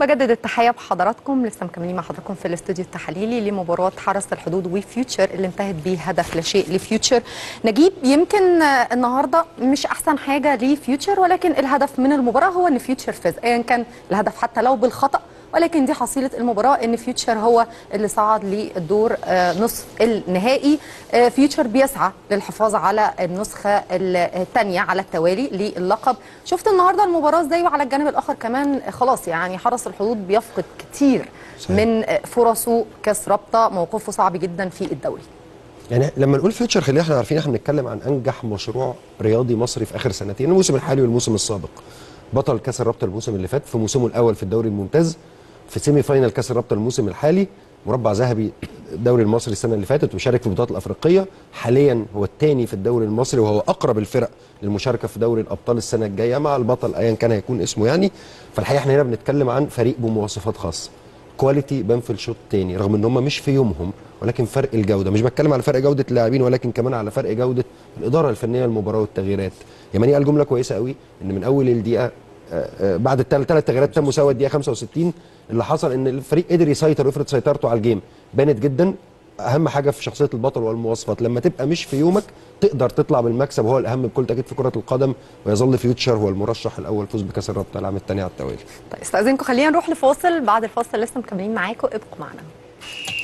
بجدد التحية بحضراتكم لسه مكملين مع حضراتكم في الاستوديو التحليلي لمباراة حرس الحدود وفيوتشر اللي انتهت بهدف لا شيء لفيوتشر نجيب يمكن آه، النهارده مش احسن حاجة لفيوتشر ولكن الهدف من المباراة هو ان فيوتشر فاز ايا كان الهدف حتى لو بالخطأ ولكن دي حصيلة المباراة ان فيوتشر هو اللي صعد للدور آه، نصف النهائي آه، فيوتشر بيسعى للحفاظ على النسخة الثانية على التوالي للقب شفت النهاردة المباراة ازاي وعلى الجانب الآخر كمان آه، خلاص يعني حرس الحدود بيفقد كتير صحيح. من آه، فرصه كاس رابطة موقفه صعب جدا في الدوري يعني لما نقول فيوتشر خلينا احنا عارفين احنا بنتكلم عن انجح مشروع رياضي مصري في اخر سنتين الموسم الحالي والموسم السابق بطل كاس الرابطه الموسم اللي فات في موسمه الاول في الدوري الممتاز في سيمي فاينال كاس الرابطه الموسم الحالي مربع ذهبي الدوري المصري السنه اللي فاتت وشارك في البطولات الافريقيه حاليا هو الثاني في الدوري المصري وهو اقرب الفرق للمشاركه في دوري الابطال السنه الجايه مع البطل ايا كان هيكون اسمه يعني فالحقيقه احنا هنا بنتكلم عن فريق بمواصفات خاصه كواليتي بان في الشوط الثاني رغم ان هم مش في يومهم ولكن فرق الجوده مش بتكلم على فرق جوده اللاعبين ولكن كمان على فرق جوده الاداره الفنيه للمباراه والتغييرات يماني قال جمله كويسه قوي ان من اول الدقيقه آه، آه، بعد الثلاث ثلاث تغييرات تم مساواه الدقيقه 65 اللي حصل ان الفريق قدر يسيطر ويفرض سيطرته على الجيم بانت جدا اهم حاجه في شخصيه البطل والمواصفات لما تبقى مش في يومك تقدر تطلع بالمكسب هو الاهم بكل تاكيد في كره القدم ويظل فيوتشر هو المرشح الاول فوز بكاس الرابطه العام الثاني على التوالي طيب استاذنكم خلينا نروح لفاصل بعد الفاصل لسه مكملين معاكم ابقوا معنا